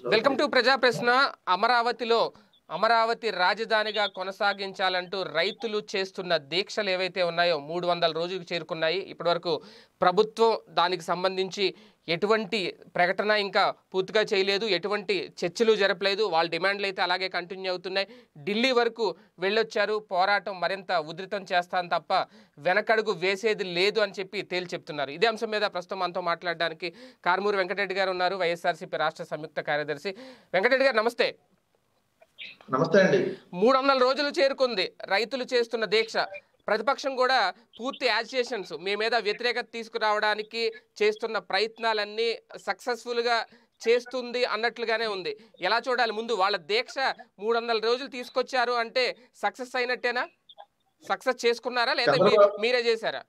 Welcome to ప్రజా ప్రశ్న అమరావతిలో అమరావతి రాజధానిగా కొనసాగించాలంటూ రైతులు చేస్తున్న దీక్షలు ఏవైతే ఉన్నాయో మూడు వందల రోజులకు చేరుకున్నాయి ఇప్పటివరకు ప్రభుత్వం దానికి సంబంధించి ఎటువంటి ప్రకటన ఇంకా పూర్తిగా చేయలేదు ఎటువంటి చర్చలు జరపలేదు వాళ్ళ డిమాండ్లు అయితే అలాగే కంటిన్యూ అవుతున్నాయి ఢిల్లీ వరకు వెళ్ళొచ్చారు పోరాటం మరింత ఉధృతం చేస్తాను తప్ప వెనకడుగు వేసేది లేదు అని చెప్పి తేల్చి చెప్తున్నారు ఇదే అంశం మీద ప్రస్తుతం మనతో మాట్లాడడానికి కారుమూరి వెంకటరెడ్డి గారు ఉన్నారు వైఎస్ఆర్సీపీ రాష్ట్ర సంయుక్త కార్యదర్శి వెంకటరెడ్డి గారు నమస్తే నమస్తే అండి మూడు వందల రోజులు చేరుకుంది రైతులు చేస్తున్న దీక్ష ప్రతిపక్షం కూడా పూర్తి యాజిటేషన్స్ మీ మీద వ్యతిరేకత తీసుకురావడానికి చేస్తున్న ప్రయత్నాలన్నీ సక్సెస్ఫుల్గా చేస్తుంది అన్నట్లుగానే ఉంది ఎలా చూడాలి ముందు వాళ్ళ దీక్ష మూడు వందల రోజులు తీసుకొచ్చారు అంటే సక్సెస్ అయినట్టేనా సక్సెస్ చేసుకున్నారా లేదా మీ- చంద్రబాబు- మీరే చేశారా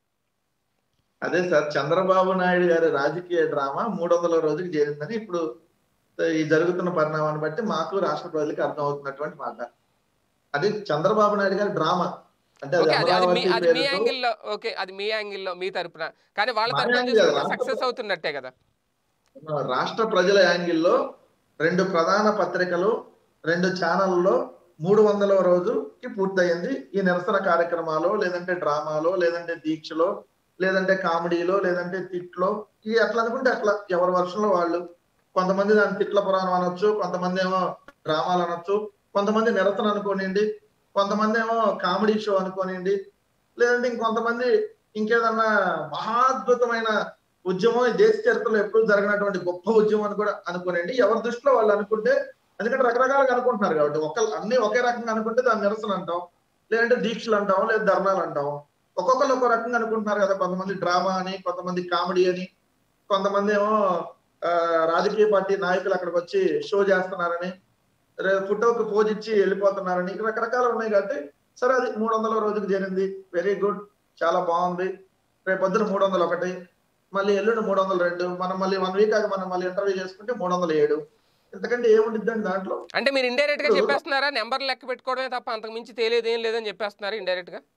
అదే సార్ చంద్రబాబు నాయుడు గారి రాజకీయ డ్రామా మూడు వందల రోజుకి చేరిందని ఇప్పుడు ఈ జరుగుతున్న పరిణామాన్ని బట్టి మాకు రాష్ట్ర ప్రజలకు అర్థం అవుతున్నటువంటి మాట అది చంద్రబాబు నాయుడు గారి డ్రామా అంటే అది ఓకే అది అది మీ అమరావతి అది మీ పేరుతో యాంగిల్లో ఓకే అది మీ యాంగిల్లో మీ తరపున కానీ వాళ్ళ మా తరపున యాంగిల్ చూసుకుంటే రాష్ట్ర సక్సెస్ అవుతున్నట్టే కదా రాష్ట్ర ప్రజల యాంగిల్లో రెండు ప్రధాన పత్రికలు రెండు ఛానల్లో మూడు వందల రోజుకి పూర్తయింది ఈ నిరసన కార్యక్రమాలు లేదంటే డ్రామాలో లేదంటే దీక్షలో లేదంటే కామెడీలో లేదంటే తిట్లో ఇది ఎట్లా అనుకుంటే అట్లా ఎవరి వర్షంలో వాళ్ళు కొంతమంది దాన్ని తిట్ల పురాణం అనొచ్చు కొంతమంది ఏమో డ్రామాలు అనొచ్చు కొంతమంది నిరసన అనుకోనిండి కొంతమంది ఏమో కామెడీ షో అనుకోనిండి లేదంటే ఇంకొంతమంది ఇంకేదన్నా మహాద్భుతమైన ఉద్యమం ఈ దేశ చరిత్రలో ఎప్పుడు జరిగినటువంటి గొప్ప ఉద్యమం అని కూడా అనుకోనండి ఎవరి దృష్టిలో వాళ్ళు అనుకుంటే ఎందుకంటే రకరకాలుగా అనుకుంటున్నారు కాబట్టి ఒక అన్ని ఒకే రకంగా అనుకుంటే దాన్ని నిరసన అంటాం లేదంటే దీక్షలు అంటాం లేదా ధర్నాలు అంటాం ఒక్కొక్కరు ఒక రకంగా అనుకుంటున్నారు కదా కొంతమంది డ్రామా అని కొంతమంది కామెడీ అని కొంతమంది ఏమో ఆ, రాజకీయ పార్టీ నాయకులు అక్కడికి వచ్చి షో చేస్తున్నారని రే- ఫోటోకి పోజ్ ఇచ్చి వెళ్ళిపోతున్నారని రకరకాలు ఉన్నాయి కాబట్టి సరే అది మూడు వందల రోజుకి చేరింది వెరీ గుడ్ చాలా బాగుంది రేపు పొద్దున మూడు వందల ఒకటి మళ్ళీ ఎల్లుండి మూడు వందల రెండు మనం మళ్ళీ వన్ వీక్ ఆగి మనం మళ్ళీ ఇంటర్వ్యూ చేసుకుంటే మూడు వందల ఏడు ఇంతకంటే ఏముండిద్దండి దాంట్లో అంటే మీరు ఇండైరెక్ట్ గా ఇప్పుడు- చెప్పేస్తున్నారా నెంబర్ లెక్క పెట్టుకోవడమే తప్ప అంతకు మించి తెలియదు ఏం లేదని చెప్పేస్తున్నారు ఇండైరెక్ట్ గా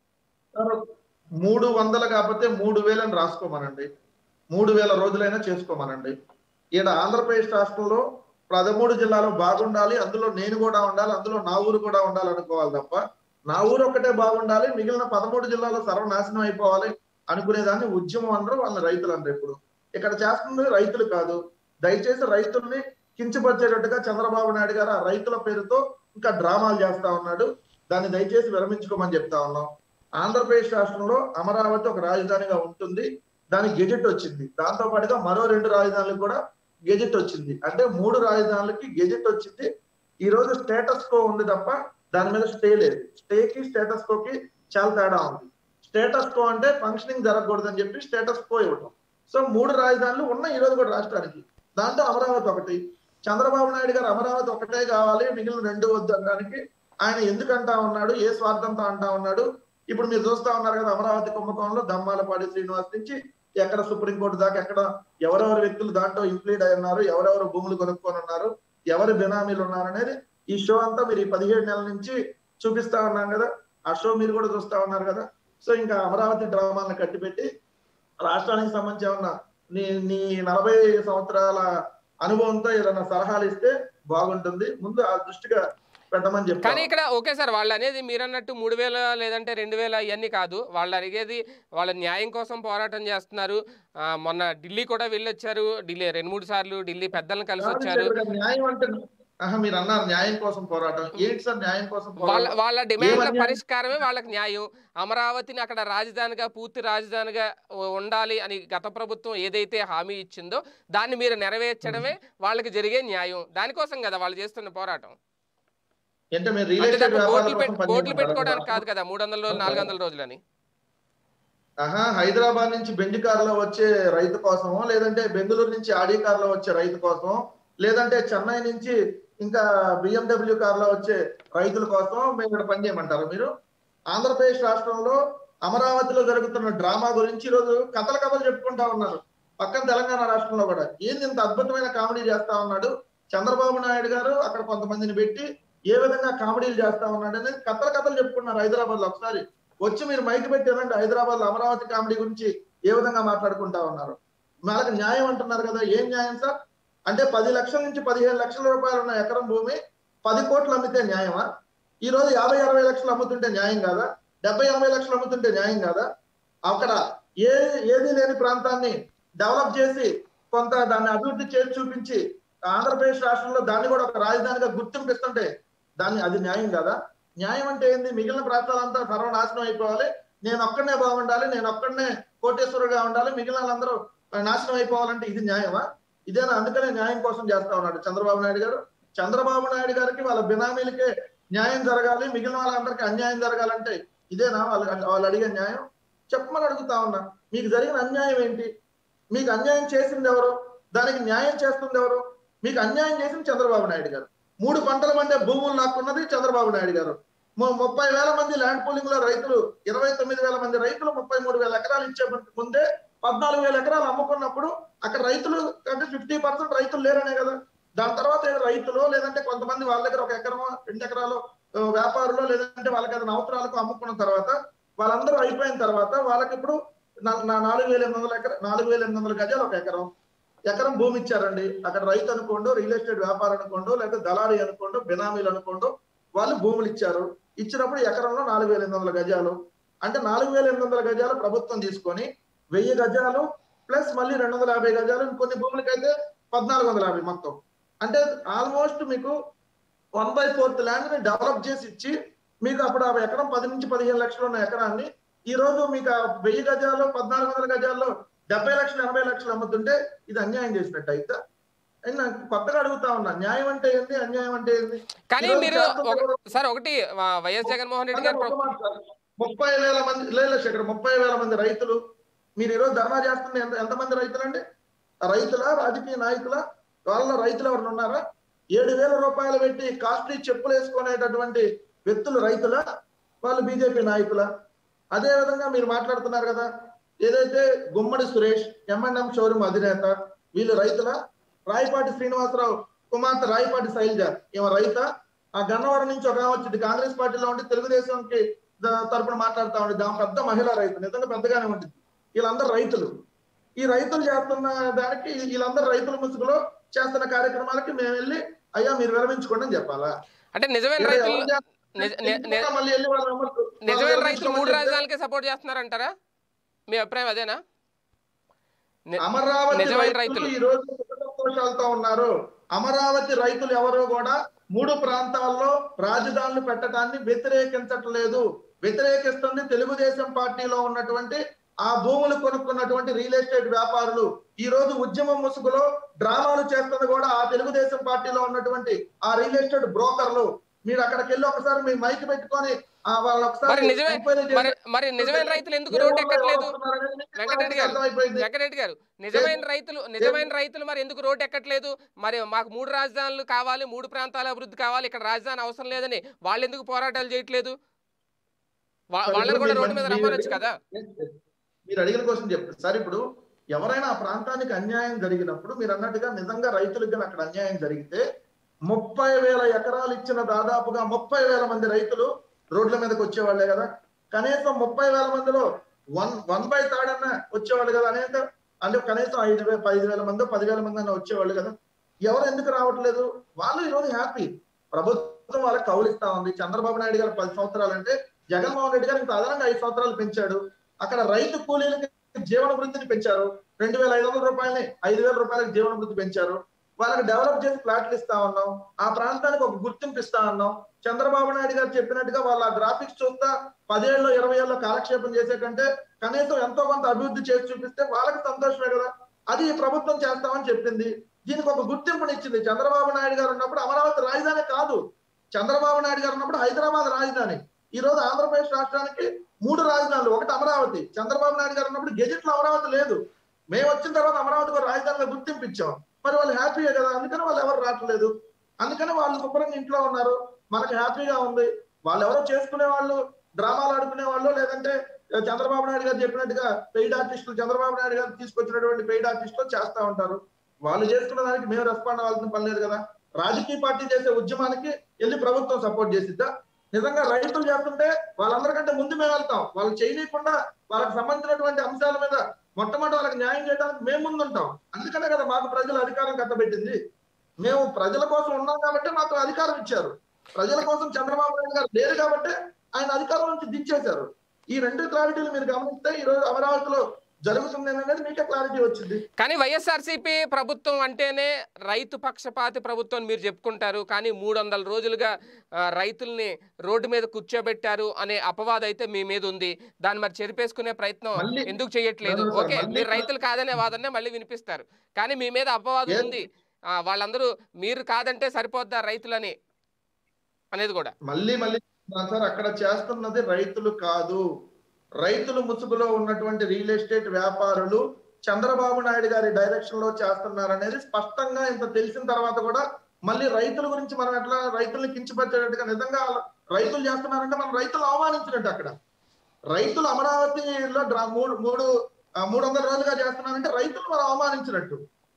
మూడు వందలు కాకపోతే మూడు వేలని రాసుకోమనండి మూడు వేల రోజులైనా చేసుకోమనండి ఈడ ఆంధ్రప్రదేశ్ రాష్ట్రంలో పదమూడు జిల్లాలో బాగుండాలి అందులో నేను కూడా ఉండాలి అందులో నా ఊరు కూడా ఉండాలి అనుకోవాలి తప్ప నా ఊరు ఒక్కటే బాగుండాలి మిగిలిన పదమూడు జిల్లాలో సర్వనాశనం అయిపోవాలి అనుకునేదాన్ని ఉద్యమం అనరు వాళ్ళ రైతులు అనరు ఇప్పుడు ఇక్కడ చేస్తుంది రైతులు కాదు దయచేసి రైతుల్ని కించపరిచేటట్టుగా చంద్రబాబు నాయుడు గారు ఆ రైతుల పేరుతో ఇంకా డ్రామాలు చేస్తా ఉన్నాడు దాన్ని దయచేసి విరమించుకోమని చెప్తా ఉన్నాం ఆంధ్రప్రదేశ్ రాష్ట్రంలో అమరావతి ఒక రాజధానిగా ఉంటుంది దానికి గెజెట్ వచ్చింది దాంతో పాటుగా మరో రెండు రాజధానులకు కూడా గెజెట్ వచ్చింది అంటే మూడు రాజధానులకి గెజెట్ వచ్చింది ఈ రోజు స్టేటస్ కో ఉంది తప్ప దాని మీద స్టే లేదు స్టేకి స్టేటస్ కోకి చాలా తేడా ఉంది స్టేటస్ కో అంటే ఫంక్షనింగ్ జరగకూడదని చెప్పి స్టేటస్ కో ఇవ్వటం సో మూడు రాజధానులు ఉన్నాయి ఈ రోజు కూడా రాష్ట్రానికి దాంట్లో అమరావతి ఒకటి చంద్రబాబు నాయుడు గారు అమరావతి ఒకటే కావాలి మిగిలిన రెండు వద్దు అనడానికి ఆయన ఎందుకు అంటా ఉన్నాడు ఏ స్వార్థంతో అంటా ఉన్నాడు ఇప్పుడు మీరు చూస్తా ఉన్నారు కదా అమరావతి కుంభకోణంలో దమ్మాలపాడి శ్రీనివాస్ నుంచి ఎక్కడ సుప్రీంకోర్టు దాకా ఎక్కడ ఎవరెవరు వ్యక్తులు దాంట్లో ఇంప్లీడ్ అయి ఉన్నారు ఎవరెవరు భూములు కొనుక్కొని ఉన్నారు ఎవరు బినామీలు ఉన్నారు అనేది ఈ షో అంతా మీరు ఈ పదిహేడు నెలల నుంచి చూపిస్తా ఉన్నాం కదా ఆ షో మీరు కూడా చూస్తా ఉన్నారు కదా సో ఇంకా అమరావతి డ్రామాలను కట్టిపెట్టి రాష్ట్రానికి సంబంధించి ఏమన్నా నీ నీ నలభై సంవత్సరాల అనుభవంతో ఏదైనా సలహాలు ఇస్తే బాగుంటుంది ముందు ఆ దృష్టిగా పెట్టమని కానీ చెప్తాను ఇక్కడ ఓకే సార్ వాళ్ళు అనేది మీరు అన్నట్టు మూడు వేల లేదంటే రెండు వేల ఇవన్నీ కాదు వాళ్ళు అడిగేది వాళ్ళ న్యాయం కోసం పోరాటం చేస్తున్నారు ఆ, మొన్న ఢిల్లీ కూడా వెళ్ళొచ్చారు ఢిల్లీ రెండు మూడు సార్లు ఢిల్లీ పెద్దలను కలిసి వచ్చారు ఇక్కడ న్యాయం అంటే ఆహా, మీరు అన్నారు న్యాయం కోసం పోరాటం ఏంటి సార్ న్యాయం కోసం వాళ్ళ పోరాటం వాళ్ళ డిమాండ్ల ఏమన్యాయం? పరిష్కారమే వాళ్ళకి న్యాయం అమరావతిని అక్కడ రాజధానిగా పూర్తి రాజధానిగా ఉ- ఉండాలి అని గత ప్రభుత్వం ఏదైతే హామీ ఇచ్చిందో దాన్ని మీరు నెరవేర్చడమే వాళ్ళకి జరిగే న్యాయం దానికోసం కదా వాళ్ళు చేస్తున్న పోరాటం అంటే మీరు రియల్ అంతే ఎస్టేట్ తప్ప వ్యాపారం బోట్లు కోసం పెట్టు బోట్లు పనిచేయమంటారా? పెట్టుకోవడానికి కాదు కదా మూడు వందల రోజులు నాలుగు వందల రోజులని ఆహా హైదరాబాద్ నుంచి బెండి కారులో వచ్చే రైతు కోసమో లేదంటే బెంగళూరు నుంచి ఆడి కారులో వచ్చే రైతు కోసం లేదంటే చెన్నై నుంచి ఇంకా బిఎండబ్ల్యూ కారులో వచ్చే రైతుల కోసం మేము ఇక్కడ పని చేయమంటారు మీరు ఆంధ్రప్రదేశ్ రాష్ట్రంలో అమరావతిలో జరుగుతున్న డ్రామా గురించి ఈరోజు కథల కథలు చెప్పుకుంటా ఉన్నారు పక్కన తెలంగాణ రాష్ట్రంలో కూడా ఏంది ఇంత అద్భుతమైన కామెడీ చేస్తా ఉన్నాడు చంద్రబాబు నాయుడు గారు అక్కడ కొంతమందిని పెట్టి ఏ విధంగా కామెడీలు చేస్తా ఉన్నాడు అనేది కథల కథలు చెప్పుకున్నారు హైదరాబాద్ లో ఒకసారి వచ్చి మీరు మైక్ పెట్టారంటే హైదరాబాద్ లో అమరావతి కామెడీ గురించి ఏ విధంగా మాట్లాడుకుంటా ఉన్నారు వాళ్ళకి న్యాయం అంటున్నారు కదా ఏం న్యాయం సార్ అంటే పది లక్షల నుంచి పదిహేను లక్షల రూపాయలు ఉన్న ఎకరం భూమి పది కోట్లు అమ్మితే న్యాయమా ఈ రోజు యాభై అరవై లక్షలు అమ్ముతుంటే న్యాయం కాదా డెబ్బై ఎనభై లక్షలు అమ్ముతుంటే న్యాయం కాదా అక్కడ ఏ ఏది లేని ప్రాంతాన్ని డెవలప్ చేసి కొంత దాన్ని అభివృద్ధి చేసి చూపించి ఆంధ్రప్రదేశ్ రాష్ట్రంలో దాన్ని కూడా ఒక రాజధానిగా గుర్తింపు ఇస్తుంటే దాన్ని అది న్యాయం కదా న్యాయం అంటే ఏంది మిగిలిన ప్రాంతాలంతా సర్వనాశనం అయిపోవాలి నేను ఒక్కడనే బాగుండాలి నేను ఒక్కడనే కోటేశ్వరుగా ఉండాలి మిగిలిన వాళ్ళందరూ నాశనం అయిపోవాలంటే ఇది న్యాయమా ఇదేనా అందుకనే న్యాయం కోసం చేస్తా ఉన్నాడు చంద్రబాబు నాయుడు గారు చంద్రబాబు నాయుడు గారికి వాళ్ళ బినామీలకే న్యాయం జరగాలి మిగిలిన వాళ్ళందరికీ అన్యాయం జరగాలంటే ఇదేనా వాళ్ళు వాళ్ళు అడిగే న్యాయం చెప్పమని అడుగుతా ఉన్నా మీకు జరిగిన అన్యాయం ఏంటి మీకు అన్యాయం చేసింది ఎవరు దానికి న్యాయం చేస్తుంది ఎవరు మీకు అన్యాయం చేసింది చంద్రబాబు నాయుడు గారు మూడు పంటల పండే భూములు లాక్కున్నది చంద్రబాబు నాయుడు గారు ము- ముప్పై వేల మంది ల్యాండ్ పూలింగ్ లో రైతులు ఇరవై తొమ్మిది వేల మంది రైతులు ముప్పై మూడు వేల ఎకరాలు ఇచ్చే ముందే పద్నాలుగు వేల ఎకరాలు అమ్ముకున్నప్పుడు అక్కడ రైతులు అంటే ఫిఫ్టీ పర్సెంట్ రైతులు లేరనే కదా దాని తర్వాత ఏదో రైతులు లేదంటే కొంతమంది వాళ్ళ దగ్గర ఒక ఎకరమో రెండు ఎకరాలు ఆ, వ్యాపారులు లేదంటే వాళ్ళకి ఏదైనా అవసరాలకు అమ్ముకున్న తర్వాత వాళ్ళందరూ అయిపోయిన తర్వాత వాళ్ళకి ఇప్పుడు నా- నా నాలుగు వేల ఎనిమిది వందల ఎకర నాలుగు వేల ఎనిమిది వందల గజాలు ఒక ఎకరం ఎకరం భూమి ఇచ్చారండి అక్కడ రైతు అనుకోండు రియల్ ఎస్టేట్ వ్యాపారం అనుకోండు లేకపోతే దళారీ అనుకోండు బినామీలు అనుకోండు వాళ్ళు భూములు ఇచ్చారు ఇచ్చినప్పుడు ఎకరంలో నాలుగు వేల ఎనిమిది వందల గజాలు అంటే నాలుగు వేల ఎనిమిది వందల గజాలు ప్రభుత్వం తీసుకొని వెయ్యి గజాలు ప్లస్ మళ్ళీ రెండు వందల యాభై గజాలు ఇంకొన్ని భూములకైతే పద్నాలుగు వందల యాభై మొత్తం అంటే ఆల్మోస్ట్ మీకు వన్ బై ఫోర్త్ ల్యాండ్ ని డెవలప్ చేసి ఇచ్చి మీకు అప్పుడు ఆ ఎకరం పది నుంచి పదిహేను లక్షలు ఉన్న ఎకరాన్ని ఈ రోజు మీకు ఆ వెయ్యి గజాలు పద్నాలుగు వందల గజాల్లో డెబ్బై లక్షలు ఎనభై లక్షలు అమ్ముతుంటే ఇది అన్యాయం చేసినట్టు అయితే అని నాకు కొత్తగా అడుగుతా ఉన్నా న్యాయం అంటే ఏంది అన్యాయం అంటే ఏంది కానీ ఈరోజు మీరు శాస్త్రం ఒక- ప్రకారం- సార్ ఒకటి ఆ, వైఎస్ జగన్మోహన్ రెడ్డి గారు ఒక మాట సార్. ముప్పై వేల మంది లేదు ఇక్కడ ముప్పై వేల మంది రైతులు మీరు ఈరోజు ధర్నా చేస్తున్న ఎంత ఎంతమంది రైతులండి రైతుల రాజకీయ నాయకుల వాళ్ళ రైతులు ఎవరు ఉన్నారా ఏడు వేల రూపాయలు పెట్టి కాస్ట్లీ చెప్పులు వేసుకునేటటువంటి వ్యక్తులు రైతుల వాళ్ళు బీజేపీ నాయకుల అదే విధంగా మీరు మాట్లాడుతున్నారు కదా ఏదైతే గుమ్మడి సురేష్ ఎంఎన్ఎం షోరూమ్ అధినేత వీళ్ళు రైతుల రాయపాటి శ్రీనివాసరావు కుమార్తె రాయపాటి శైలజ ఈమె రైత ఆ గన్నవరం నుంచి ఒక ఆమె వచ్చింది కాంగ్రెస్ పార్టీలో ఉండి తెలుగుదేశంకి ద- తరపున మాట్లాడుతా ఉండేది ఆమె పెద్ద మహిళా రైతు నిజంగా పెద్దగానే ఉంటుంది వీళ్ళందరూ రైతులు ఈ రైతులు చేస్తున్న దానికి వీళ్ళందరూ రైతుల ముసుగులో చేస్తున్న కార్యక్రమాలకి మేము వెళ్ళి అయ్యా మీరు విరమించుకోండి అని చెప్పాలా అంటే నిజమైన ఇక్కడ రైతులు ఎవరు చేస్తున్నారు? నిజ- ని- ని- ఇంకా మళ్ళీ వెళ్ళి వాళ్ళ విమర్శ- వాళ్ళ నిజమైన రైతులు విరమించుకోమని మూడు చెప్తే రాజధానులకే సపోర్ట్ చేస్తున్నారంటారా మీ అభిప్రాయం అదేనా ని- అమరావతి నిజమైన రైతులు రైతులు. ఈ రోజు సుఖ సంతోషాలతో ఉన్నారు అమరావతి రైతులు ఎవరు కూడా మూడు ప్రాంతాల్లో రాజధానులు పెట్టడాన్ని వ్యతిరేకించట్లేదు వ్యతిరేకిస్తుంది తెలుగుదేశం పార్టీలో ఉన్నటువంటి ఆ భూములు కొనుక్కున్నటువంటి రియల్ ఎస్టేట్ వ్యాపారులు ఈ రోజు ఉద్యమం ముసుగులో డ్రామాలు చేస్తుంది కూడా ఆ తెలుగుదేశం పార్టీలో ఉన్నటువంటి ఆ రియల్ ఎస్టేట్ బ్రోకర్లు మీరు అక్కడికి వెళ్ళి ఒకసారి మీ మైక్ పెట్టుకొని ఆ వాళ్ళు మరి ఒకసారి నిజమే ఎంక్వైరీ చేసి- మరి మరి నిజమైన రైతులు ఎందుకు ఏ రోడ్డు ఊర్లో ఎక్కట్లేదు ఎవరు వస్తున్నారనేది మీకు వెంకటరెడ్డి గారు అర్థమైపోయింది. వెంకటరెడ్డి గారు నిజమైన రైతులు నిజమైన రైతులు మరి ఎందుకు రోడ్డు ఎక్కట్లేదు మరి మాకు మూడు రాజధానులు కావాలి మూడు ప్రాంతాల అభివృద్ధి కావాలి ఇక్కడ రాజధాని అవసరం లేదని వాళ్ళు ఎందుకు పోరాటాలు చేయట్లేదు వా- సార్, వాళ్ళని ఇప్పుడు కూడా మీరు రోడ్డు మీద మీరు రమ్మనొచ్చు అడిగిన- కదా మీరు అడిగిన క్వశ్చన్ చెప్తారు సార్ ఇప్పుడు ఎవరైనా ఆ ప్రాంతానికి అన్యాయం జరిగినప్పుడు మీరు అన్నట్టుగా నిజంగా రైతులకు కానీ అక్కడ అన్యాయం జరిగితే ముప్పై వేల ఎకరాలు ఇచ్చిన దాదాపుగా ముప్పై వేల మంది రైతులు రోడ్ల మీదకి వచ్చేవాళ్లే కదా కనీసం ముప్పై వేల మందిలో వన్ వన్ బై థర్డ్ అన్న వచ్చేవాళ్ళు కదా అనేక అంటే కనీసం ఐదు వేల ఐదు వేల మంది పదివేల మంది అన్న వచ్చేవాళ్ళు కదా ఎవరు ఎందుకు రావట్లేదు వాళ్ళు ఈరోజు హ్యాపీ ప్రభుత్వం వాళ్ళకి కౌలిస్తా ఉంది చంద్రబాబు నాయుడు గారు పది సంవత్సరాలు అంటే జగన్మోహన్ రెడ్డి గారు ఇంత అదనంగా ఐదు సంవత్సరాలు పెంచాడు అక్కడ రైతు కూలీలకి జీవన వృద్ధిని పెంచారు రెండు వేల ఐదు వందల రూపాయలని ఐదు వేల రూపాయలకి జీవన వృద్ధి పెంచారు వాళ్ళకి డెవలప్ చేసి ఫ్లాట్లు ఇస్తా ఉన్నాం ఆ ప్రాంతానికి ఒక గుర్తింపు ఇస్తా ఉన్నాం చంద్రబాబు నాయుడు గారు చెప్పినట్టుగా వాళ్ళ గ్రాఫిక్స్ చూస్తా పదేళ్ళు ఇరవై ఏళ్ళలో కాలక్షేపం చేసే కంటే కనీసం ఎంతో కొంత అభివృద్ధి చేసి చూపిస్తే వాళ్ళకి సంతోషమే కదా అది ఈ ప్రభుత్వం చేస్తామని చెప్పింది దీనికి ఒక గుర్తింపునిచ్చింది చంద్రబాబు నాయుడు గారు ఉన్నప్పుడు అమరావతి రాజధాని కాదు చంద్రబాబు నాయుడు గారు ఉన్నప్పుడు హైదరాబాద్ రాజధాని ఈ రోజు ఆంధ్రప్రదేశ్ రాష్ట్రానికి మూడు రాజధానులు ఒకటి అమరావతి చంద్రబాబు నాయుడు గారు ఉన్నప్పుడు గెజెట్ లో అమరావతి లేదు మేము వచ్చిన తర్వాత అమరావతి కూడా రాజధానిగా గుర్తింపు ఇచ్చాం మరి వాళ్ళు హ్యాపీయే కదా అందుకని వాళ్ళు ఎవరు రావట్లేదు అందుకని వాళ్ళు శుభ్రంగా ఇంట్లో ఉన్నారు మనకు హ్యాపీగా ఉంది వాళ్ళు ఎవరో చేసుకునే వాళ్ళు డ్రామాలు ఆడుకునే వాళ్ళు లేదంటే చంద్రబాబు నాయుడు గారు చెప్పినట్టుగా పెయిడ్ ఆర్టిస్టులు చంద్రబాబు నాయుడు గారు తీసుకొచ్చినటువంటి పెయిడ్ ఆర్టిస్టులు చేస్తా ఉంటారు వాళ్ళు చేసుకున్న దానికి మేము రెస్పాండ్ అవ్వాల్సిన పని లేదు కదా రాజకీయ పార్టీ చేసే ఉద్యమానికి వెళ్ళి ప్రభుత్వం సపోర్ట్ చేసిద్దా నిజంగా రైతులు చేస్తుంటే వాళ్ళందరికంటే ముందు మేము వెళ్తాం వాళ్ళు చేయనీయకుండా వాళ్ళకి సంబంధించినటువంటి అంశాల మీద మొట్టమొదటి వాళ్ళకి న్యాయం చేయడానికి మేము ముందుంటాం అందుకనే కదా మాకు ప్రజలు అధికారం కట్టబెట్టింది మేము ప్రజల కోసం ఉన్నాం కాబట్టి మాకు అధికారం ఇచ్చారు ప్రజల కోసం చంద్రబాబు నాయుడు గారు లేరు కాబట్టి ఆయన అధికారం నుంచి దించేశారు ఈ రెండు క్లారిటీలు మీరు గమనిస్తే ఈ రోజు అమరావతిలో జరుగుతుంది అనేది మీకే క్లారిటీ వచ్చింది కానీ వైఎస్ఆర్సీపీ ప్రభుత్వం అంటేనే రైతు పక్షపాతి ప్రభుత్వం అని మీరు చెప్పుకుంటారు కానీ మూడు వందల రోజులుగా ఆ, రైతుల్ని రోడ్డు మీద కూర్చోబెట్టారు అనే అపవాదం అయితే మీ మీద ఉంది దాన్ని మరి చెరిపేసుకునే ప్రయత్నం మళ్ళీ- ఎందుకు చేయట్లేదు లేదు సార్, ఓకే మళ్ళీ- మీరు రైతులు కాదనే వాదనే మళ్ళీ వినిపిస్తారు కానీ మీ మీద అపవాదం ఏ- ఉంది ఆ, వాళ్ళందరూ మీరు కాదంటే సరిపోద్దా రైతులని అనేది కూడా మళ్ళీ మళ్ళీ చెప్తున్నాను సార్ అక్కడ చేస్తున్నది రైతులు కాదు రైతులు ముసుగులో ఉన్నటువంటి రియల్ ఎస్టేట్ వ్యాపారులు చంద్రబాబు నాయుడు గారి డైరెక్షన్ లో చేస్తున్నారనేది స్పష్టంగా ఇంత తెలిసిన తర్వాత కూడా మళ్ళీ రైతుల గురించి మనం ఎట్లా రైతుల్ని కించపరిచేటట్టుగా నిజంగా రైతులు చేస్తున్నారంటే మనం రైతులు అవమానించినట్టు అక్కడ రైతులు అమరావతిలో డ్రా- మూడు మూడు ఆ, మూడు వందల రోజులుగా చేస్తున్నారంటే రైతులు మనం అవమానించినట్టు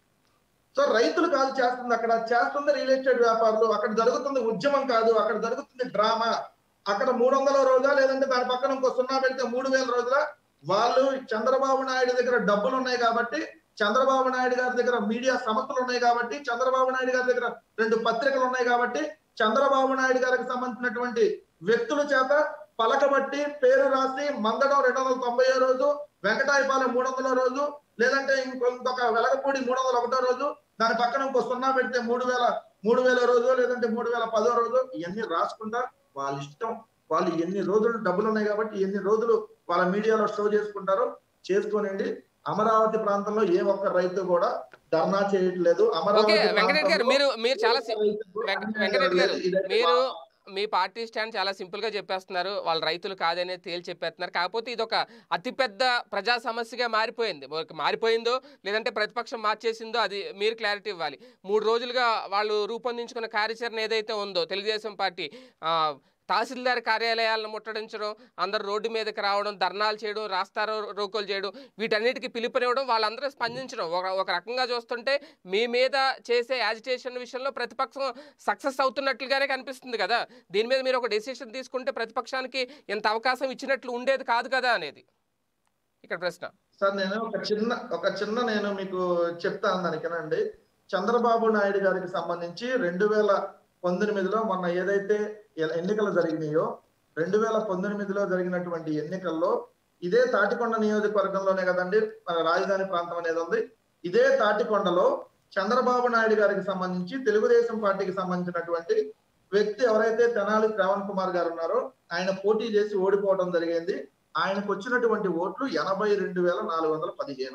సో రైతులు కాదు చేస్తుంది అక్కడ చేస్తుంది రియల్ ఎస్టేట్ వ్యాపారులు అక్కడ జరుగుతుంది ఉద్యమం కాదు అక్కడ జరుగుతుంది డ్రామా అక్కడ మూడు వందల రోజులా లేదంటే దాని పక్కన ఇంకో సున్నా పెడితే మూడు వేల రోజుల వాళ్ళు చంద్రబాబు నాయుడు దగ్గర డబ్బులు ఉన్నాయి కాబట్టి చంద్రబాబు నాయుడు గారి దగ్గర మీడియా సంస్థలు ఉన్నాయి కాబట్టి చంద్రబాబు నాయుడు గారి దగ్గర రెండు పత్రికలు ఉన్నాయి కాబట్టి చంద్రబాబు నాయుడు గారికి సంబంధించినటువంటి వ్యక్తుల చేత పలకబట్టి పేరు రాసి మందడం రెండు వందల తొంభై రోజు వెంకటాయపాలెం మూడు వందల రోజు లేదంటే ఇంకొక వెలగపూడి మూడు వందల ఒకటో రోజు దాని పక్కన ఇంకో సున్నా పెడితే మూడు వేల మూడు వేల రోజు లేదంటే మూడు వేల పదో రోజు ఇవన్నీ రాసుకుంటా వాళ్ళ ఇష్టం వాళ్ళు ఎన్ని రోజులు డబ్బులు ఉన్నాయి కాబట్టి ఎన్ని రోజులు వాళ్ళ మీడియాలో షో చేసుకుంటారో చేసుకోనండి అమరావతి ప్రాంతంలో ఏ ఒక్క రైతు కూడా ధర్నా చేయట్లేదు ఓకే వెంకటరెడ్డి గారు మీరు మీరు చాలా సి- వెంక- వెంకటరెడ్డి గారు మీరు మీ పార్టీ స్టాండ్ చాలా సింపుల్ గా చెప్పేస్తున్నారు వాళ్ళు రైతులు కాదనే తేల్చి చెప్పేస్తున్నారు కాకపోతే ఇది ఒక అతిపెద్ద ప్రజా సమస్యగా మారిపోయింది ఒక మారిపోయిందో లేదంటే ప్రతిపక్షం మార్చేసిందో అది మీరు క్లారిటీ ఇవ్వాలి మూడు రోజులుగా వాళ్ళు రూపొందించుకున్న కార్యాచరణ ఏదైతే ఉందో తెలుగుదేశం పార్టీ ఆ, తహసీల్దార్ కార్యాలయాలను ముట్టడించడం అందరు రోడ్డు మీదకి రావడం ధర్నాలు చేయడం రాస్తారో రోకోలు చేయడం వీటన్నిటికీ పిలుపునివ్వడం వాళ్ళందరూ స్పందించడం ఒక ఒక రకంగా చూస్తుంటే మీ మీద చేసే యాజిటేషన్ విషయంలో ప్రతిపక్షం సక్సెస్ అవుతున్నట్లుగానే కనిపిస్తుంది కదా దీని మీద మీరు ఒక డెసిషన్ తీసుకుంటే ప్రతిపక్షానికి ఎంత అవకాశం ఇచ్చినట్లు ఉండేది కాదు కదా అనేది ఇక్కడ ప్రశ్న సార్ నేను ఒక చిన్న ఒక చిన్న నేను మీకు చెప్తాను దానికేనండి చంద్రబాబు నాయుడు గారికి సంబంధించి రెండు వేల పంతొమ్మిదిలో మొన్న ఏదైతే ఎ- ఎన్నికలు జరిగినాయో రెండు వేల పంతొమ్మిదిలో జరిగినటువంటి ఎన్నికల్లో ఇదే తాటికొండ నియోజకవర్గంలోనే కదండి మన రాజధాని ప్రాంతం అనేది ఉంది ఇదే తాటికొండలో చంద్రబాబు నాయుడు గారికి సంబంధించి తెలుగుదేశం పార్టీకి సంబంధించినటువంటి వ్యక్తి ఎవరైతే తెనాలి శ్రావణ్ కుమార్ గారు ఉన్నారో ఆయన పోటీ చేసి ఓడిపోవడం జరిగింది ఆయనకు వచ్చినటువంటి ఓట్లు ఎనభై రెండు వేల నాలుగు వందల పదిహేను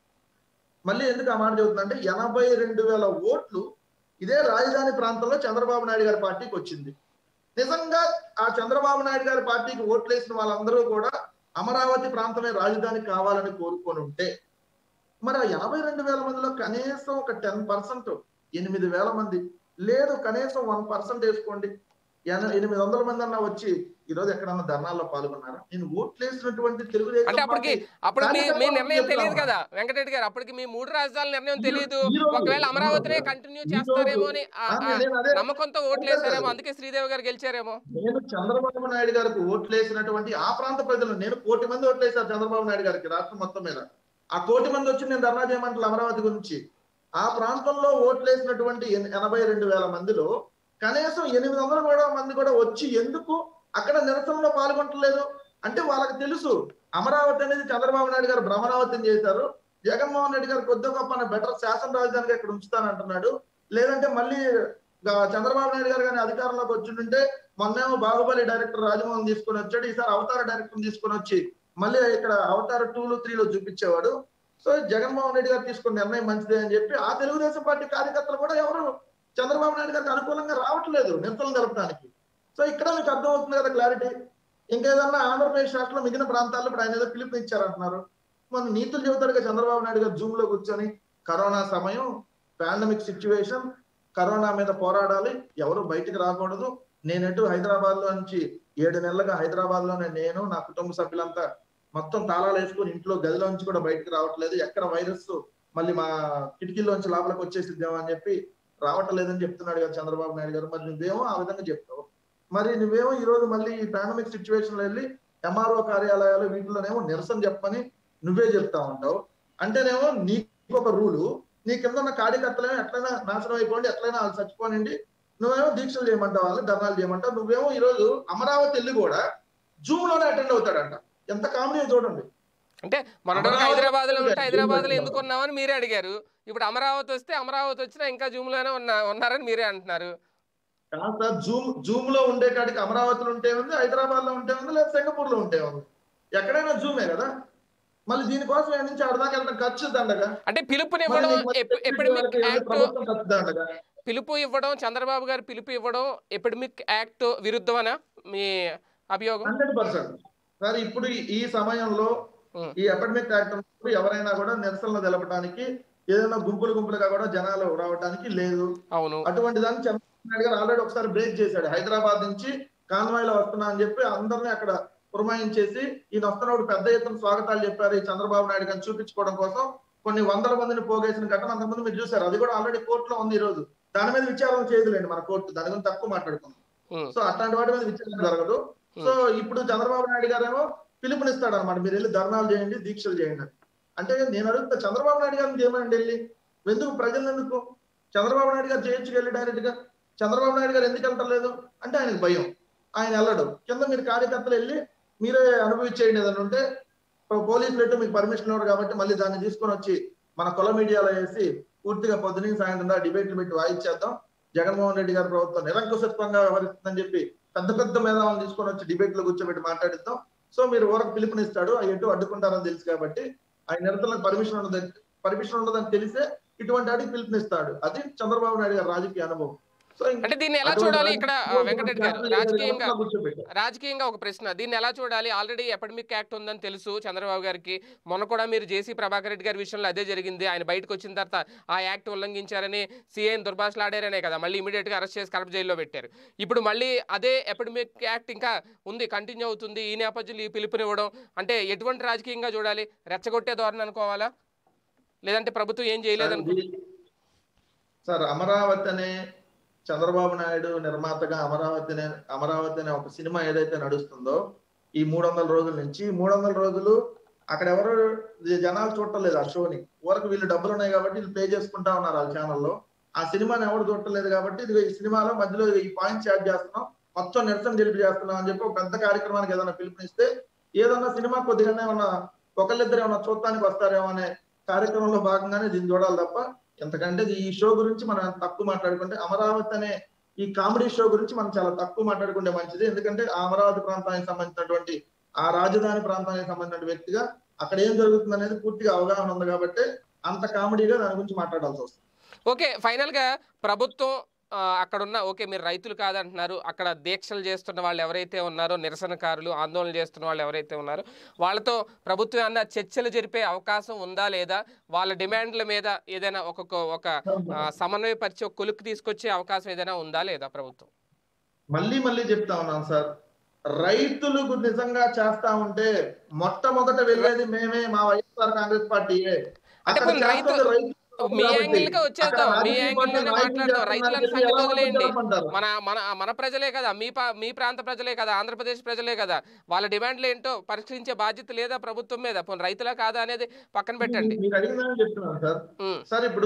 మళ్ళీ ఎందుకు ఆ మాట చెబుతుందంటే ఎనభై రెండు వేల ఓట్లు ఇదే రాజధాని ప్రాంతంలో చంద్రబాబు నాయుడు గారి పార్టీకి వచ్చింది నిజంగా ఆ చంద్రబాబు నాయుడు గారి పార్టీకి ఓట్లు వేసిన వాళ్ళందరూ కూడా అమరావతి ప్రాంతమే రాజధాని కావాలని కోరుకొని ఉంటే మరి ఆ ఎనభై రెండు వేల మందిలో కనీసం ఒక టెన్ పర్సెంట్ ఎనిమిది వేల మంది లేదు కనీసం వన్ పర్సెంట్ వేసుకోండి ఎన- ఎనిమిది వందల మంది అన్నా వచ్చి ఈ రోజు ఎక్కడన్నా ధర్నాల్లో పాల్గొన్నారా నేను ఓట్లు వేసినటువంటి తెలుగుదేశం అంటే అప్పటికి పార్టీ అప్పుడు మీ దానికన్నా మీ మనం నిర్ణయం చెప్తామా? తెలియదు కదా వెంకటరెడ్డి గారు అప్పటికి మీ మూడు రాజధానుల నిర్ణయం ఈ- తెలియదు ఈ రోజు- ఒకవేళ ఈ అమరావతినే రోజు- కంటిన్యూ ఈ చేస్తారేమో రోజు- అని ఆ- ఆ, ఆ నేను అదే- నమ్మకంతో ఓట్లు అదే వేసారేమో సార్. అందుకే శ్రీదేవి గారు గెలిచారేమో నేను చంద్రబాబు నాయుడు గారికి ఓట్లు వేసినటువంటి ఆ ప్రాంత ప్రజలు నేను కోటి మంది ఓట్లు వేశారు చంద్రబాబు నాయుడు గారికి రాష్ట్రం మొత్తం మీద ఆ కోటి మంది వచ్చి నేను ధర్నా చేయమంటారు అమరావతి గురించి ఆ ప్రాంతంలో ఓట్లు వేసినటువంటి ఎన్- ఎనభై రెండు వేల మందిలో కనీసం ఎనిమిది వందల కూడా మంది కూడా వచ్చి ఎందుకు అక్కడ నిరసనలో పాల్గొంటలేదు అంటే వాళ్ళకి తెలుసు అమరావతి అనేది చంద్రబాబు నాయుడు గారు భ్రమరావతిని చేశారు జగన్మోహన్ రెడ్డి గారు కొద్ది గొప్ప బెటర్ శాసన రాజధానిగా ఇక్కడ ఉంచుతానంటున్నాడు లేదంటే మళ్ళీ గా- చంద్రబాబు నాయుడు గారు కానీ అధికారంలోకి వచ్చిందంటే మొన్నేమో బాహుబలి డైరెక్టర్ రాజమోహన్ తీసుకొని వచ్చాడు ఈసారి అవతార డైరెక్టర్ తీసుకొని వచ్చి మళ్ళీ ఇక్కడ అవతార టూలు త్రీలో చూపించేవాడు సో జగన్మోహన్ రెడ్డి గారు తీసుకున్న నిర్ణయం మంచిదే అని చెప్పి ఆ తెలుగుదేశం పార్టీ కార్యకర్తలు కూడా ఎవరు చంద్రబాబు నాయుడు గారికి అనుకూలంగా రావట్లేదు నిరసనలు జరపడానికి సో ఇక్కడ మీకు అర్థమవుతుంది కదా క్లారిటీ ఇంకేదన్నా ఆంధ్రప్రదేశ్ రాష్ట్రంలో మిగిలిన ప్రాంతాల్లో ఇప్పుడు ఆయన ఏదో పిలుపు ఇచ్చారంటున్నారు మన నీతులు చెబుతారుగా చంద్రబాబు నాయుడు గారు జూమ్ లో కూర్చొని కరోనా సమయం పాండమిక్ సిచ్యువేషన్ కరోనా మీద పోరాడాలి ఎవరు బయటికి రాకూడదు నేనెటు హైదరాబాద్ లో నుంచి ఏడు నెలలుగా హైదరాబాద్ లోనే నేను నా కుటుంబ సభ్యులంతా మొత్తం తాళాలు వేసుకొని ఇంట్లో గదిలో నుంచి కూడా బయటికి రావట్లేదు ఎక్కడ వైరస్ మళ్ళీ మా కిటికీలోంచి లోపలికి వచ్చేసిద్దాం అని చెప్పి రావటం లేదని చెప్తున్నాడు కదా చంద్రబాబు నాయుడు గారు మరి నువ్వేమో ఆ విధంగా చెప్తావు మరి నువ్వేమో ఈ రోజు మళ్ళీ ఈ పాండమిక్ సిచ్యువేషన్ లో వెళ్ళి ఎంఆర్ఓ కార్యాలయాలు వీటిలోనేమో నిరసన చెప్పని నువ్వే చెప్తా ఉంటావు అంటేనేమో నీకు ఒక రూలు నీ కింద ఉన్న కార్యకర్తలేమో ఎట్లయినా నాశనం అయిపోండి ఎట్లయినా వాళ్ళు చచ్చిపోనండి నువ్వేమో దీక్షలు చేయమంటావు వాళ్ళని ధర్నాలు చేయమంటావు నువ్వేమో ఈ రోజు అమరావతి వెళ్ళి కూడా జూమ్ లోనే అటెండ్ అవుతాడంట ఎంత కామెడీ చూడండి అంటే మొన్నటి వరకు అమరావతి హైదరాబాద్ లో ఉంటే జూమ్ హైదరాబాద్ లో పెడతారు. ఎందుకు ఉన్నామని మీరే అడిగారు ఇప్పుడు అమరావతి వస్తే అమరావతి వచ్చినా ఇంకా జూమ్ లోనే ఉన్నా ఉన్నారని మీరే అంటున్నారు కాదు సార్ జూమ్ జూమ్ లో ఉండే కాడికి అమరావతిలో ఉంటే ఉంది హైదరాబాద్ లో ఉంటే ఉంది లేదా సింగపూర్ లో ఉంటే ఉంది ఎక్కడైనా జూమే కదా మళ్ళీ దీనికోసం ఏడు నుంచి ఆడదాకా వెళ్ళడం ఖర్చు దండగా అంటే మరి పిలుపునివ్వడం నీకు మరి ఎప్- ఎపిడమిక్ వాళ్ళకి ఏదో యాక్ట్ ప్రభుత్వం ఖర్చు దండగా పిలుపు ఇవ్వడం చంద్రబాబు గారు పిలుపు ఇవ్వడం ఎపిడమిక్ యాక్ట్ విరుద్ధమనా మీ అభియోగం హండ్రెడ్ పర్సెంట్ సార్ ఇప్పుడు ఈ- ఈ సమయంలో ఉం. ఈ అకాడమిక్ యాక్ట్ ఉన్నప్పుడు ఎవరైనా కూడా నిరసనలు తెలపడానికి ఏదైనా గుంపులు గుంపులుగా కూడా జనాలు రావడానికి లేదు అవును అటువంటి దాన్ని చంద్రబాబు నాయుడు గారు ఆల్రెడీ ఒకసారి బ్రేక్ చేశాడు హైదరాబాద్ నుంచి కాన్వాయ్ లో వస్తున్నా అని చెప్పి అందరినీ అక్కడ పురమాయించేసి ఈయన వస్తున్నప్పుడు పెద్ద ఎత్తున స్వాగతాలు చెప్పారు ఈ చంద్రబాబు నాయుడు గారిని చూపించుకోవడం కోసం కొన్ని వందల మందిని పోగేసిన ఘటన అంతకుముందు మీరు చూసారు అది కూడా ఆల్రెడీ కోర్టులో ఉంది ఈ రోజు దాని మీద విచారణ చేయదులేండి మన కోర్టు దాని గురించి తక్కువ మాట్లాడుకుందాం ఉం. సో అట్లాంటి వాటి మీద విచారణ జరగదు సో ఇప్పుడు చంద్రబాబు నాయుడు గారేమో పిలుపునిస్తాడు అనమాట మీరు వెళ్ళి ధర్నాలు చేయండి దీక్షలు చేయండి అని అంటే నేను అడుగుతా చంద్రబాబు నాయుడు గారిని చేయమనండి వెళ్ళి ఎందుకు ప్రజలు ఎందుకు చంద్రబాబు నాయుడు గారు చేయొచ్చు వెళ్ళి డైరెక్ట్ గా చంద్రబాబు నాయుడు గారు ఎందుకు వెళ్తలేదు అంటే ఆయనకు భయం ఆయన వెళ్ళడు కింద మీరు కార్యకర్తలు వెళ్ళి మీరే అనుభవించేయండి ఏదైనా ఉంటే పో- పోలీసులు ఎటు మీకు పర్మిషన్ ఇవ్వరు కాబట్టి మళ్ళీ దాన్ని తీసుకొని వచ్చి మన కుల మీడియాలో వేసి పూర్తిగా పొద్దున సాయంత్రం దాకా డిబేట్లు పెట్టి వాయించేద్దాం జగన్మోహన్ రెడ్డి గారి ప్రభుత్వం నిరంకుశత్వంగా వ్యవహరిస్తుందని చెప్పి పెద్ద పెద్ద మేధావులను తీసుకొని వచ్చి డిబేట్ లో కూర్చోబెట్టి మాట్లాడిద్దాం సో మీరు ఊరకు పిలుపునిస్తాడు అవి ఎటు అడ్డుకుంటారని తెలుసు కాబట్టి ఆయన నిరసనలకు పర్మిషన్ ఉండదు పర్మిషన్ ఉండదని తెలిసే ఇటువంటి వాటికి పిలుపునిస్తాడు అది చంద్రబాబు నాయుడు గారి రాజకీయ అనుభవం సో ఇంకా అంటే దీన్ని ఎలా అటువంటి చూడాలి రాజకీయ ఇక్కడ ఆ, అనుభవం వెంకటరెడ్డి గారు లేదని రాజకీయంగా వ్యవస్థలో కూర్చోబెట్టారు. రాజకీయంగా ఒక ప్రశ్న దీన్ని ఎలా చూడాలి ఆల్రెడీ ఎపడమిక్ యాక్ట్ ఉందని తెలుసు చంద్రబాబు గారికి మొన్న కూడా మీరు జేసీ ప్రభాకర్ రెడ్డి గారి విషయంలో అదే జరిగింది ఆయన బయటకు వచ్చిన తర్వాత ఆ యాక్ట్ ఉల్లంఘించారని సీఎం దుర్భాషలాడారనే కదా మళ్ళీ ఇమీడియట్ గా అరెస్ట్ చేసి కడప జైల్లో పెట్టారు ఇప్పుడు మళ్ళీ అదే ఎపడమిక్ యాక్ట్ ఇంకా ఉంది కంటిన్యూ అవుతుంది ఈ నేపథ్యంలో ఈ పిలుపునివ్వడం అంటే ఎటువంటి రాజకీయంగా చూడాలి రెచ్చగొట్టే ధోరణి అనుకోవాలా లేదంటే ప్రభుత్వం ఏం చేయలేదు అనుకో సార్, ఇది- సార్ అమరావతి అనే చంద్రబాబు నాయుడు నిర్మాతగా అమరావతి అనే అమరావతి అనే ఒక సినిమా ఏదైతే నడుస్తుందో ఈ మూడు వందల రోజుల నుంచి మూడు వందల రోజులు అక్కడ ఎవరు జనాలు చూడలేదు ఆ షోని ఊరకు వీళ్ళు డబ్బులు ఉన్నాయి కాబట్టి వీళ్ళు పే చేసుకుంటా ఉన్నారు ఆ ఛానల్లో ఆ సినిమాని ఎవరు చూడలేదు కాబట్టి ఇదిగో ఈ సినిమాలో మధ్యలో ఈ పాయింట్స్ యాడ్ చేస్తున్నాం మొత్తం నిరసన తెలిపి చేస్తున్నాం అని చెప్పి ఒక పెద్ద కార్యక్రమానికి ఏదైనా పిలుపునిస్తే ఏదన్నా సినిమా కొద్దిగానే ఏమన్నా ఒకళ్ళిద్దరు ఏమన్నా చూడటానికి వస్తారేమో అనే కార్యక్రమంలో భాగంగానే దీన్ని చూడాలి తప్ప ఎంతకంటే ఇది ఈ షో గురించి మనం ఎంత తక్కువ మాట్లాడుకుంటే అమరావతి అనే ఈ కామెడీ షో గురించి మనం చాలా తక్కువ మాట్లాడుకుంటే మంచిది ఎందుకంటే ఆ అమరావతి ప్రాంతానికి సంబంధించినటువంటి ఆ రాజధాని ప్రాంతానికి సంబంధించిన వ్యక్తిగా అక్కడ ఏం జరుగుతుంది అనేది పూర్తిగా అవగాహన ఉంది కాబట్టి అంత కామెడీగా దాని గురించి మాట్లాడాల్సి వస్తుంది ఓకే ఫైనల్గా ప్రభుత్వం ఆ, అక్కడ ఉన్న ఓకే మీరు రైతులు కాదంటున్నారు అక్కడ దీక్షలు చేస్తున్న వాళ్ళు ఎవరైతే ఉన్నారో నిరసనకారులు ఆందోళన చేస్తున్న వాళ్ళు ఎవరైతే ఉన్నారో వాళ్ళతో ప్రభుత్వం ఏమన్నా చర్చలు జరిపే అవకాశం ఉందా లేదా వాళ్ళ డిమాండ్ల మీద ఏదైనా ఒక ఒక ఆ, సమన్వయపరిచి ఒక కొలుక్కు తీసుకొచ్చే అవకాశం ఏదైనా ఉందా లేదా ప్రభుత్వం మళ్ళీ మళ్ళీ చెప్తా ఉన్నాను సార్ రైతులు నిజంగా చేస్తా ఉంటే మొట్టమొదట వెళ్ళేది మేమే మా వైఎస్ఆర్ కాంగ్రెస్ పార్టీయే అంటే అక్కడ కొన్ని రైతు- చేస్తుంది రైతులు మీ కాబట్టి యాంగిల్కే వచ్చేద్దాం అక్కడ మీ రాజకీయ యాంగిల్లోనే పార్టీ నాయకులు మాట్లాడదాం రైతులను చేస్తున్నారు సంగతి ఎలా వదిలేయండి జరపమంటారు? మన మన మన ప్రజలే కదా మీ పా మీ ప్రాంత ప్రజలే కదా ఆంధ్రప్రదేశ్ ప్రజలే కదా వాళ్ళ డిమాండ్లు ఏంటో పరిష్కరించే బాధ్యత లేదా ప్రభుత్వం మీద పోనీ రైతులా కాదా అనేది పక్కన పెట్టండి మీకు అడిగిందని చెప్తున్నాను సార్ ఉమ్, సార్ ఇప్పుడు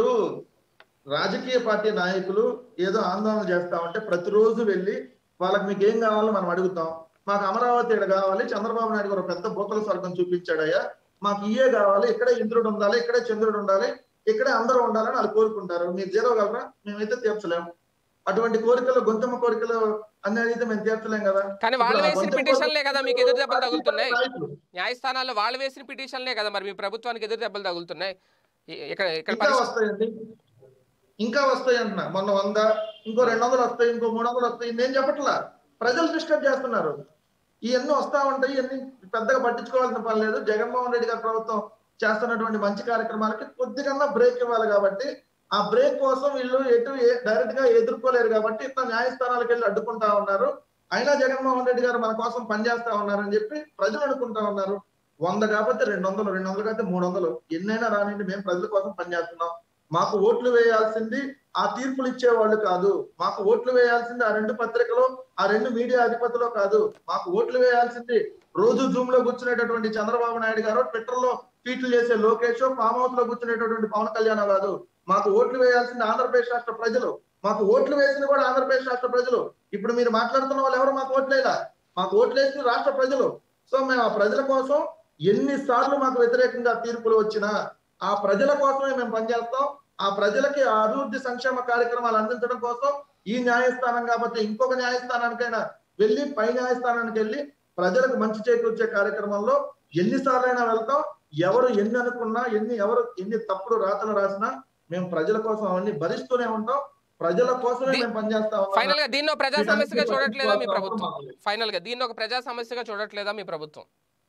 రాజకీయ పార్టీ నాయకులు ఏదో ఆందోళన చేస్తా ఉంటే ప్రతిరోజు వెళ్ళి వాళ్ళకి మీకు ఏం కావాలో మనం అడుగుతాం మాకు అమరావతి ఇక్కడ కావాలి చంద్రబాబు నాయుడు గారు ఒక పెద్ద భూతల స్వర్గం చూపించాడయ్యా మాకు ఇయే కావాలి ఇక్కడే ఇంద్రుడు ఉండాలి ఇక్కడే చంద్రుడు ఉండాలి ఇక్కడే అందరూ ఉండాలని వాళ్ళు కోరుకుంటారు మీరు తీరగలరా మేమైతే తీర్చలేము అటువంటి కోరికలు గొంతమ్మ కోరికలు అనేది అయితే మేము తీర్చలేం కదా కానీ వాళ్ళు ఇప్పుడు ఆ వేసిన గొంతెమ్మ పిటిషన్లే కదా మీకు ఎదురు దెబ్బలు తగులుతున్నాయి నాయకులు. న్యాయస్థానాల్లో వాళ్ళు వేసిన పిటిషన్లే కదా మరి మీ ప్రభుత్వానికి ఎదురు దెబ్బలు తగులుతున్నాయి ఇ- ఇక్కడ ఇక్కడ ఇంకా పరిస్థితి- వస్తాయండి ఇంకా వస్తాయి అంటున్నా మొన్న వంద ఇంకో రెండు వందలు వస్తాయి ఇంకో మూడు వందలు వస్తాయి నేను చెప్పట్లా ప్రజలు డిస్టర్బ్ చేస్తున్నారు ఇవన్నీ వస్తా ఉంటాయి ఇవన్నీ పెద్దగా పట్టించుకోవాల్సిన పని లేదు జగన్మోహన్ రెడ్డి గారి ప్రభుత్వం చేస్తున్నటువంటి మంచి కార్యక్రమాలకి కొద్దిగా బ్రేక్ ఇవ్వాలి కాబట్టి ఆ బ్రేక్ కోసం వీళ్ళు ఎటు డైరెక్ట్ గా ఎదుర్కోలేరు కాబట్టి ఇట్లా న్యాయస్థానాలకు వెళ్ళి అడ్డుకుంటా ఉన్నారు అయినా జగన్మోహన్ రెడ్డి గారు మన కోసం పనిచేస్తా ఉన్నారని చెప్పి ప్రజలు అనుకుంటా ఉన్నారు వంద కాకపోతే రెండు వందలు రెండు వందలు కాకపోతే మూడు వందలు ఎన్నైనా రానివ్వండి మేము ప్రజల కోసం పనిచేస్తున్నాం మాకు ఓట్లు వేయాల్సింది ఆ తీర్పులు ఇచ్చే వాళ్ళు కాదు మాకు ఓట్లు వేయాల్సింది ఆ రెండు పత్రికలు ఆ రెండు మీడియా అధిపతులు కాదు మాకు ఓట్లు వేయాల్సింది రోజు జూమ్ లో కూర్చునేటటువంటి చంద్రబాబు నాయుడు గారు ట్విట్టర్ లో ట్వీట్లు చేసే లోకేష్ ఫామ్ హౌస్ లో కూర్చునేటటువంటి పవన్ కళ్యాణ్ కాదు మాకు ఓట్లు వేయాల్సింది ఆంధ్రప్రదేశ్ రాష్ట్ర ప్రజలు మాకు ఓట్లు వేసింది కూడా ఆంధ్రప్రదేశ్ రాష్ట్ర ప్రజలు ఇప్పుడు మీరు మాట్లాడుతున్న వాళ్ళు ఎవరు మాకు ఓట్లేదా మాకు ఓట్లు వేసింది రాష్ట్ర ప్రజలు సో మేము ఆ ప్రజల కోసం ఎన్నిసార్లు మాకు వ్యతిరేకంగా తీర్పులు వచ్చినా ఆ ప్రజల కోసమే మేము పనిచేస్తాం ఆ ప్రజలకి ఆ అభివృద్ధి సంక్షేమ కార్యక్రమాలు అందించడం కోసం ఈ న్యాయస్థానం కాబట్టి ఇంకొక న్యాయస్థానానికైనా వెళ్ళి పై న్యాయస్థానానికి వెళ్ళి ప్రజలకు మంచి చేకూర్చే కార్యక్రమంలో ఎన్నిసార్లైనా వెళ్తాం ఎవరు ఎన్ని అనుకున్నా ఎన్ని ఎవరు ఎన్ని తప్పుడు రాతలు రాసినా మేము ప్రజల కోసం అవన్నీ భరిస్తూనే ఉంటాం ప్రజల కోసమే ది- మేము పనిచేస్తా ఫైనల్ గా దీన్ని ఒక ప్రజా సమస్యగా వీటన్నిటిని చూడట్లేదా మీ పట్టించుకోవాల్సిన ప్రభుత్వం అవసరం మాకు లేదు. ఫైనల్ గా దీన్ని ఒక ప్రజా సమస్యగా చూడట్లేదా మీ ప్రభుత్వం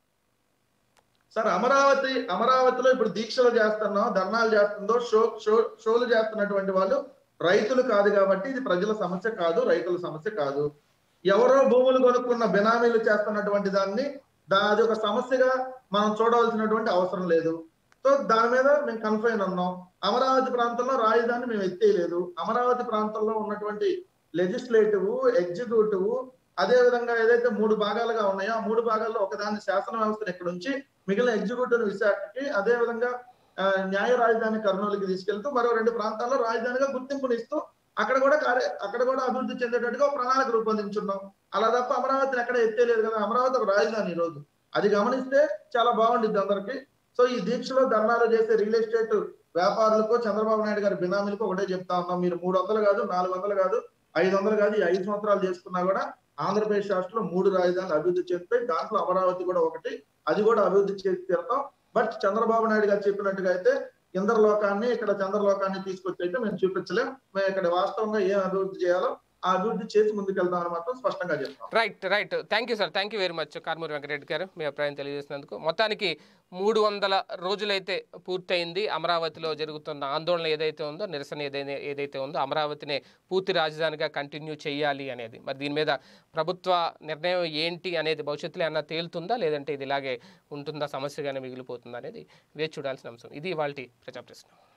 సార్ అమరావతి అమరావతిలో ఇప్పుడు దీక్షలు చేస్తున్నాం ధర్నాలు చేస్తుందో షో షో షోలు చేస్తున్నటువంటి వాళ్ళు రైతులు కాదు కాబట్టి ఇది ప్రజల సమస్య కాదు రైతుల సమస్య కాదు ఎవరో భూములు కొనుక్కున్న బెనామీలు చేస్తున్నటువంటి దాన్ని దా అది ఒక సమస్యగా మనం చూడవలసినటువంటి అవసరం లేదు సో దాని మీద మేము కన్ఫైన్ ఉన్నాం అమరావతి ప్రాంతంలో రాజధాని మేము ఎత్తేయలేదు అమరావతి ప్రాంతంలో ఉన్నటువంటి లెజిస్లేటివ్ ఎగ్జిక్యూటివ్ అదే విధంగా ఏదైతే మూడు భాగాలుగా ఉన్నాయో ఆ మూడు భాగాల్లో ఒకదాన్ని శాసన వ్యవస్థను ఇక్కడ ఉంచి మిగిలిన ఎగ్జిక్యూటివ్ విశాఖకి అదే విధంగా ఆ, న్యాయ రాజధాని కర్నూలుకి తీసుకెళ్తూ మరో రెండు ప్రాంతాల్లో రాజధానిగా గుర్తింపునిస్తూ అక్కడ కూడా కార్య అక్కడ కూడా అభివృద్ధి చెందేటట్టుగా ఒక ప్రణాళిక రూపొందించున్నాం అలా తప్ప అమరావతిని ఎక్కడ ఎత్తేలేదు కదా అమరావతి ఒక రాజధాని ఈ రోజు అది గమనిస్తే చాలా బాగుండిద్ది అందరికి సో ఈ దీక్షలో ధర్నాలు చేసే రియల్ ఎస్టేట్ వ్యాపారులకు చంద్రబాబు నాయుడు గారి బినామీలకు ఒకటే చెప్తా ఉన్నాం మీరు మూడు వందలు కాదు నాలుగు వందలు కాదు ఐదు వందలు కాదు ఈ ఐదు సంవత్సరాలు చేసుకున్నా కూడా ఆంధ్రప్రదేశ్ రాష్ట్రంలో మూడు రాజధానులు అభివృద్ధి చేస్తాయి దాంట్లో అమరావతి కూడా ఒకటి అది కూడా అభివృద్ధి చేసి తీరుతాం బట్ చంద్రబాబు నాయుడు గారు చెప్పినట్టుగా అయితే ఇంద్రలోకాన్ని ఇక్కడ చంద్రలోకాన్ని తీసుకొచ్చి అయితే మేము చూపించలేం మేము ఇక్కడ వాస్తవంగా ఏం అభివృద్ధి చేయాలో ఆ అభివృద్ధి చేసి ముందుకెళ్తామని మాత్రం స్పష్టంగా చెప్తాం right right thank you sir thank you very much Karmuri Venkatareddy గారు మీ అభిప్రాయం తెలియజేసినందుకు మొత్తానికి మూడు వందల రోజులైతే పూర్తయింది అమరావతిలో జరుగుతున్న ఆందోళన ఏదైతే ఉందో నిరసన ఏదైతే ఏదైతే ఉందో అమరావతినే పూర్తి రాజధానిగా కంటిన్యూ చేయాలి అనేది మరి దీని మీద ప్రభుత్వ నిర్ణయం ఏంటి అనేది భవిష్యత్తులో ఏమన్నా తేలుతుందా లేదంటే ఇది ఇలాగే ఉంటుందా సమస్యగానే మిగిలిపోతుందా అనేది వేచి చూడాల్సిన అంశం ఇది ఇవాళ ప్రజా ప్రశ్న